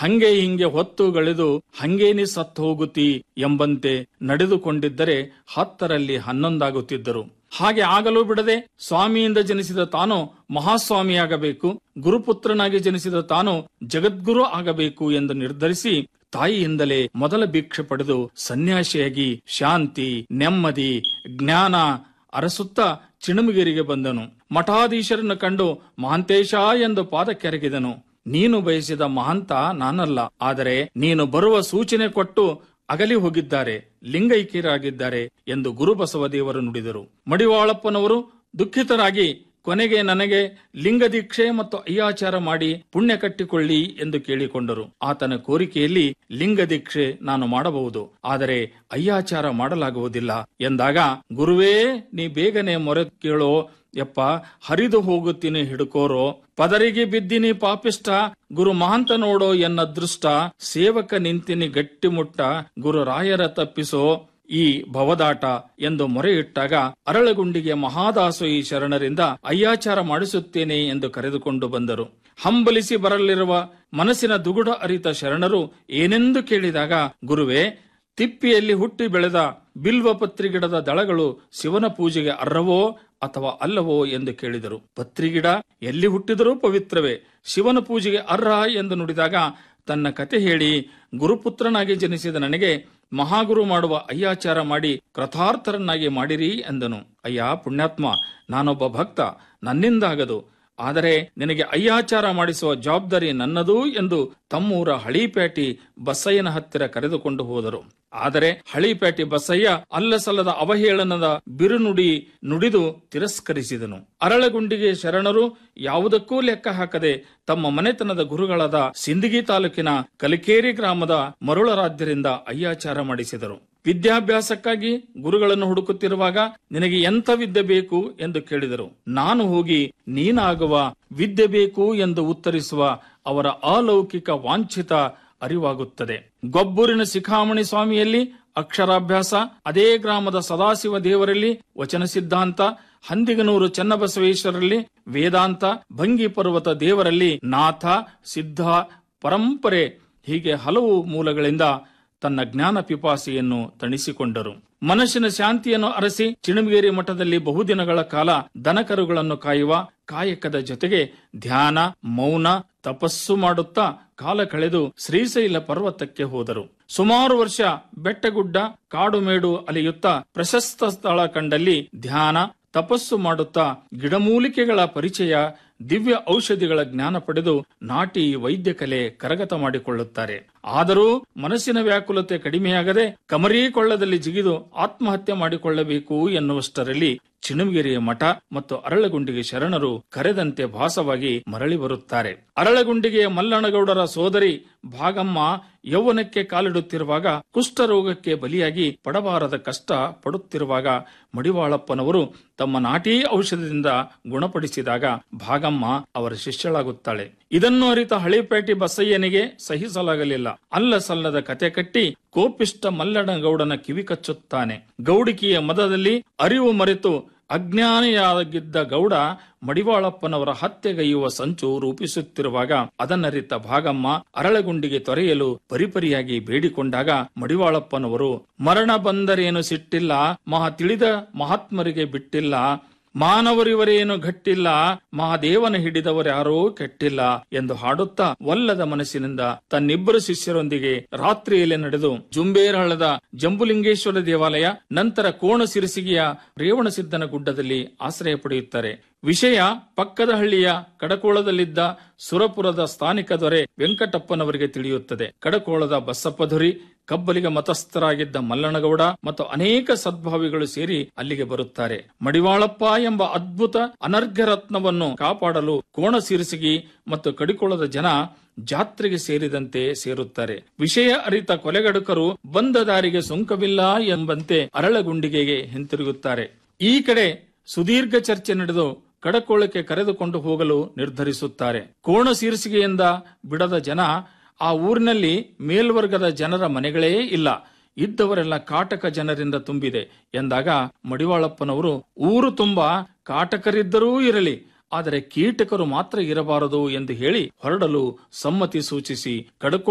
ಹಂಗೆ ಹಿಂಗೆ ಹೊತ್ತುಗಳಿದು ಹಂಗೇನಿ ಸತ್ತು ಹೋಗುತ್ತಿ ಎಂಬಂತೆ ನಡೆದುಕೊಂಡಿದ್ದರೆ ಹತ್ತರಲ್ಲಿ ಹನ್ನೊಂದಾಗುತ್ತಿದ್ದರು ಹಾಗೆ ಆಗಲು ಬಿಡದೆ ಸ್ವಾಮಿಯಿಂದ ಜನಿಸಿದ ತಾನು ಮಹಾಸ್ವಾಮಿಯಾಗಬೇಕು ಗುರುಪುತ್ರನಾಗಿ ಜನಿಸಿದ ತಾನು ಜಗದ್ಗುರು ಆಗಬೇಕು ಎಂದು ನಿರ್ಧರಿಸಿ ತಾಯಿಯಿಂದಲೇ ಮೊದಲ ಭಿಕ್ಷೆ ಪಡೆದು ಸನ್ಯಾಸಿಯಾಗಿ ಶಾಂತಿ ನೆಮ್ಮದಿ ಜ್ಞಾನ ಅರಸುತ್ತ ಚಿಣಮಗಿರಿಗೆ ಬಂದನು ಮಠಾಧೀಶರನ್ನು ಕಂಡು ಮಹಾಂತೇಶ ಎಂದು ಪಾದಕ್ಕೆರಗಿದನು ನೀನು ಬಯಸಿದ ಮಹಂತ ನಾನಲ್ಲ ಆದರೆ ನೀನು ಬರುವ ಸೂಚನೆ ಕೊಟ್ಟು ಅಗಲಿ ಹೋಗಿದ್ದಾರೆ ಲಿಂಗೈಕ್ಯರಾಗಿದ್ದಾರೆ ಎಂದು ಗುರುಬಸವದೇವರು ನುಡಿದರು ಮಡಿವಾಳಪ್ಪನವರು ದುಃಖಿತರಾಗಿ ಕೊನೆಗೆ ನನಗೆ ಲಿಂಗ ದೀಕ್ಷೆ ಮತ್ತು ಅಯ್ಯಾಚಾರ ಮಾಡಿ ಪುಣ್ಯ ಕಟ್ಟಿಕೊಳ್ಳಿ ಎಂದು ಕೇಳಿಕೊಂಡರು ಆತನ ಕೋರಿಕೆಯಲ್ಲಿ ಲಿಂಗ ದೀಕ್ಷೆ ನಾನು ಮಾಡಬಹುದು ಆದರೆ ಅಯ್ಯಾಚಾರ ಮಾಡಲಾಗುವುದಿಲ್ಲ ಎಂದಾಗ ಗುರುವೇ ನೀ ಬೇಗನೆ ಮೊರೆ ಕೇಳೋ ಯಪ್ಪ ಹರಿದು ಹೋಗುತ್ತೀನಿ ಹಿಡ್ಕೋರೋ ಪದರಿಗೆ ಬಿದ್ದಿನಿ ಪಾಪಿಷ್ಟ ಗುರು ಮಹಾಂತ ನೋಡೋ ಎನ್ನ ದೃಷ್ಟ ಸೇವಕ ನಿಂತಿನಿ ಗಟ್ಟಿಮುಟ್ಟ ಗುರು ರಾಯರ ತಪ್ಪಿಸೋ ಈ ಭವದಾಟ ಎಂದು ಮೊರೆ ಇಟ್ಟಾಗ ಅರಳಗುಂಡಿಗೆ ಮಹಾದಾಸೋಯಿ ಶರಣರಿಂದ ಅಯ್ಯಾಚಾರ ಮಾಡಿಸುತ್ತೇನೆ ಎಂದು ಕರೆದುಕೊಂಡು ಬಂದರು ಹಂಬಲಿಸಿ ಬರಲಿರುವ ಮನಸ್ಸಿನ ದುಗುಡ ಅರಿತ ಶರಣರು ಏನೆಂದು ಕೇಳಿದಾಗ ಗುರುವೇ ತಿಪ್ಪಿಯಲ್ಲಿ ಹುಟ್ಟಿ ಬೆಳೆದ ಬಿಲ್ವ ಪತ್ರಿಗಿಡದ ದಳಗಳು ಶಿವನ ಪೂಜೆಗೆ ಅರ್ಹವೋ ಅಥವಾ ಅಲ್ಲವೋ ಎಂದು ಕೇಳಿದರು ಪತ್ರಿಗಿಡ ಎಲ್ಲಿ ಹುಟ್ಟಿದರೂ ಪವಿತ್ರವೇ ಶಿವನ ಪೂಜೆಗೆ ಅರ್ಹ ಎಂದು ನುಡಿದಾಗ ತನ್ನ ಕತೆ ಹೇಳಿ ಗುರುಪುತ್ರನಾಗಿ ಜನಿಸಿದ ನನಗೆ ಮಹಾಗುರು ಮಾಡುವ ಅಯ್ಯಾಚಾರ ಮಾಡಿ ಕೃತಾರ್ಥರನ್ನಾಗಿ ಮಾಡಿರಿ ಎಂದನು ಅಯ್ಯ ಪುಣ್ಯಾತ್ಮ ನಾನೊಬ್ಬ ಭಕ್ತ ನನ್ನಿಂದಾಗದು ಆದರೆ ನಿನಗೆ ಅಯ್ಯಾಚಾರ ಮಾಡಿಸುವ ಜವಾಬ್ದಾರಿ ನನ್ನದು ಎಂದು ತಮ್ಮೂರ ಹಳಿಪೇಟಿ ಬಸಯ್ಯನ ಹತ್ತಿರ ಕರೆದುಕೊಂಡು ಹೋದರು ಆದರೆ ಹಳಿಪೇಟಿ ಬಸಯ್ಯ ಅಲ್ಲಸಲ್ಲದ ಅವಹೇಳನದ ಬಿರುನುಡಿ ನುಡಿದು ತಿರಸ್ಕರಿಸಿದನು ಅರಳಗುಂಡಿಗೆ ಶರಣರು ಯಾವುದಕ್ಕೂ ಲೆಕ್ಕ ಹಾಕದೆ ತಮ್ಮ ಮನೆತನದ ಗುರುಗಳಾದ ಸಿಂದಗಿ ತಾಲೂಕಿನ ಕಲಿಕೇರಿ ಗ್ರಾಮದ ಮರುಳರಾಧ್ಯರಿಂದ ಅಯ್ಯಾಚಾರ ಮಾಡಿಸಿದರು ವಿದ್ಯಾಭ್ಯಾಸಕ್ಕಾಗಿ ಗುರುಗಳನ್ನು ಹುಡುಕುತ್ತಿರುವಾಗ ನಿನಗೆ ಎಂಥ ವಿದ್ಯೆ ಬೇಕು ಎಂದು ಕೇಳಿದರು ನಾನು ಹೋಗಿ ನೀನಾಗುವ ವಿದ್ಯೆ ಬೇಕು ಎಂದು ಉತ್ತರಿಸುವ ಅವರ ಅಲೌಕಿಕ ವಾಂಛಿತ ಅರಿವಾಗುತ್ತದೆ ಗೊಬ್ಬೂರಿನ ಶಿಖಾಮಣಿ ಸ್ವಾಮಿಯಲ್ಲಿ ಅಕ್ಷರಾಭ್ಯಾಸ ಅದೇ ಗ್ರಾಮದ ಸದಾಶಿವ ದೇವರಲ್ಲಿ ವಚನ ಸಿದ್ಧಾಂತ ಹಂದಿಗನೂರು ಚನ್ನಬಸವೇಶ್ವರಲ್ಲಿ ವೇದಾಂತ ಭಂಗಿ ಪರ್ವತ ದೇವರಲ್ಲಿ ನಾಥ ಸಿದ್ಧ ಪರಂಪರೆ ಹೀಗೆ ಹಲವು ಮೂಲಗಳಿಂದ ತನ್ನ ಜ್ಞಾನ ಪಿಪಾಸೆಯನ್ನು ತಣಿಸಿಕೊಂಡರು ಮನಸ್ಸಿನ ಶಾಂತಿಯನ್ನು ಅರಸಿ ಚಿಣಮಗೇರಿ ಮಠದಲ್ಲಿ ಬಹುದಿನಗಳ ಕಾಲ ದನಕರುಗಳನ್ನು ಕಾಯುವ ಕಾಯಕದ ಜೊತೆಗೆ ಧ್ಯಾನ ಮೌನ ತಪಸ್ಸು ಮಾಡುತ್ತಾ ಕಾಲ ಕಳೆದು ಶ್ರೀಶೈಲ ಪರ್ವತಕ್ಕೆ ಹೋದರು ಸುಮಾರು ವರ್ಷ ಬೆಟ್ಟಗುಡ್ಡ ಕಾಡುಮೇಡು ಅಲೆಯುತ್ತಾ ಪ್ರಶಸ್ತ ಸ್ಥಳ ಕಂಡಲ್ಲಿ ಧ್ಯಾನ ತಪಸ್ಸು ಮಾಡುತ್ತಾ ಗಿಡಮೂಲಿಕೆಗಳ ಪರಿಚಯ ದಿವ್ಯ ಔಷಧಿಗಳ ಜ್ಞಾನ ಪಡೆದು ನಾಟಿ ವೈದ್ಯ ಕಲೆ ಕರಗತ ಮಾಡಿಕೊಳ್ಳುತ್ತಾರೆ ಆದರೂ ಮನಸ್ಸಿನ ವ್ಯಾಕುಲತೆ ಕಡಿಮೆಯಾಗದೆ ಕಮರೀಕೊಳ್ಳದಲ್ಲಿ ಜಿಗಿದು ಆತ್ಮಹತ್ಯೆ ಮಾಡಿಕೊಳ್ಳಬೇಕು ಎನ್ನುವಷ್ಟರಲ್ಲಿ ಚಿಣಮಗಿರಿಯ ಮಠ ಮತ್ತು ಅರಳಗುಂಡಿಗೆ ಶರಣರು ಕರೆದಂತೆ ಭಾಸವಾಗಿ ಮರಳಿ ಬರುತ್ತಾರೆ ಅರಳಗುಂಡಿಗೆಯ ಮಲ್ಲಣ್ಣಗೌಡರ ಸೋದರಿ ಭಾಗಮ್ಮ ಯೌವನಕ್ಕೆ ಕಾಲಿಡುತ್ತಿರುವಾಗ ಕುಷ್ಠರೋಗಕ್ಕೆ ಬಲಿಯಾಗಿ ಪಡಬಾರದ ಕಷ್ಟ ಪಡುತ್ತಿರುವಾಗ ಮಡಿವಾಳಪ್ಪನವರು ತಮ್ಮ ನಾಟಿ ಔಷಧದಿಂದ ಗುಣಪಡಿಸಿದಾಗ ಭಾಗಮ್ಮ ಅವರ ಶಿಷ್ಯಳಾಗುತ್ತಾಳೆ ಇದನ್ನು ಅರಿತ ಹಳಿಪೇಟೆ ಬಸಯ್ಯನಿಗೆ ಸಹಿಸಲಾಗಲಿಲ್ಲ ಅಲ್ಲ ಸಲ್ಲದ ಕತೆ ಕಟ್ಟಿ ಕೋಪಿಷ್ಟ ಮಲ್ಲಣ್ಣಗೌಡನ ಕಿವಿ ಕಚ್ಚುತ್ತಾನೆ ಗೌಡಿಕಿಯ ಮದದಲ್ಲಿ ಅರಿವು ಮರೆತು ಅಜ್ಞಾನಿಯಾಗಿದ್ದ ಗೌಡ ಮಡಿವಾಳಪ್ಪನವರ ಹತ್ಯೆಗೈಯುವ ಸಂಚು ರೂಪಿಸುತ್ತಿರುವಾಗ ಅದನ್ನರಿತ ಭಾಗಮ್ಮ ಅರಳಗುಂಡಿಗೆ ತೊರೆಯಲು ಪರಿಪರಿಯಾಗಿ ಬೇಡಿಕೊಂಡಾಗ ಮಡಿವಾಳಪ್ಪನವರು ಮರಣ ಬಂದರೇನು ಸಿಟ್ಟಿಲ್ಲ ಮಹಾ ತಿಳಿದ ಮಹಾತ್ಮರಿಗೆ ಬಿಟ್ಟಿಲ್ಲ ಮಾನವರಿವರೇನು ಗಟ್ಟಿಲ್ಲ ಮಹಾದೇವನ ಹಿಡಿದವರ್ಯಾರೂ ಕೆಟ್ಟಿಲ್ಲ ಎಂದು ಹಾಡುತ್ತಾ ಒಲ್ಲದ ಮನಸ್ಸಿನಿಂದ ತನ್ನಿಬ್ಬರು ಶಿಷ್ಯರೊಂದಿಗೆ ರಾತ್ರಿಯಲ್ಲಿ ನಡೆದು ಜುಂಬೇರಹಳ್ಳದ ಜಂಬುಲಿಂಗೇಶ್ವರ ದೇವಾಲಯ ನಂತರ ಕೋಣ ಸಿರಿಸಿಗೆಯ ರೇವಣಸಿದ್ದನ ಗುಡ್ಡದಲ್ಲಿ ಆಶ್ರಯ ಪಡೆಯುತ್ತಾರೆ ವಿಷಯ ಪಕ್ಕದ ಹಳ್ಳಿಯ ಕಡಕೋಳದಲ್ಲಿದ್ದ ಸುರಪುರದ ಸ್ಥಾನಿಕ ದೊರೆ ವೆಂಕಟಪ್ಪನವರಿಗೆ ತಿಳಿಯುತ್ತದೆ ಕಡಕೋಳದ ಬಸಪ್ಪಧುರಿ ಕಬ್ಬಲಿಗ ಮತಸ್ಥರಾಗಿದ್ದ ಮಲ್ಲನಗೌಡ ಮತ್ತು ಅನೇಕ ಸದ್ಭಾವಿಗಳು ಸೇರಿ ಅಲ್ಲಿಗೆ ಬರುತ್ತಾರೆ ಮಡಿವಾಳಪ್ಪ ಎಂಬ ಅದ್ಭುತ ಅನರ್ಘ್ಯ ರತ್ನವನ್ನು ಕಾಪಾಡಲು ಕೋಣ ಸಿರಿಸಿಗಿ ಮತ್ತು ಕಡಿಕೋಳದ ಜನ ಜಾತ್ರೆಗೆ ಸೇರಿದಂತೆ ಸೇರುತ್ತಾರೆ ವಿಷಯ ಅರಿತ ಕೊಲೆಗಡುಕರು ಬಂದ ದಾರಿಗೆ ಸುಂಕವಿಲ್ಲ ಎಂಬಂತೆ ಅರಳಗುಂಡಿಗೆಗೆ ಹಿಂತಿರುಗುತ್ತಾರೆ ಈ ಕಡೆ ಸುದೀರ್ಘ ಚರ್ಚೆ ನಡೆದು ಕಡಕೋಳಕ್ಕೆ ಕರೆದುಕೊಂಡು ಹೋಗಲು ನಿರ್ಧರಿಸುತ್ತಾರೆ ಕೋಣ ಶೀರ್ಷಿಗೆಯಿಂದ ಬಿಡದ ಜನ ಆ ಊರಿನಲ್ಲಿ ಮೇಲ್ವರ್ಗದ ಜನರ ಮನೆಗಳೇ ಇಲ್ಲ ಇದ್ದವರೆಲ್ಲ ಕಾಟಕ ಜನರಿಂದ ತುಂಬಿದೆ ಎಂದಾಗ ಮಡಿವಾಳಪ್ಪನವರು ಊರು ತುಂಬಾ ಕಾಟಕರಿದ್ದರೂ ಇರಲಿ ಆದರೆ ಕೀಟಕರು ಮಾತ್ರ ಇರಬಾರದು ಎಂದು ಹೇಳಿ ಹೊರಡಲು ಸಮ್ಮತಿ ಸೂಚಿಸಿ ಕಡಕೋ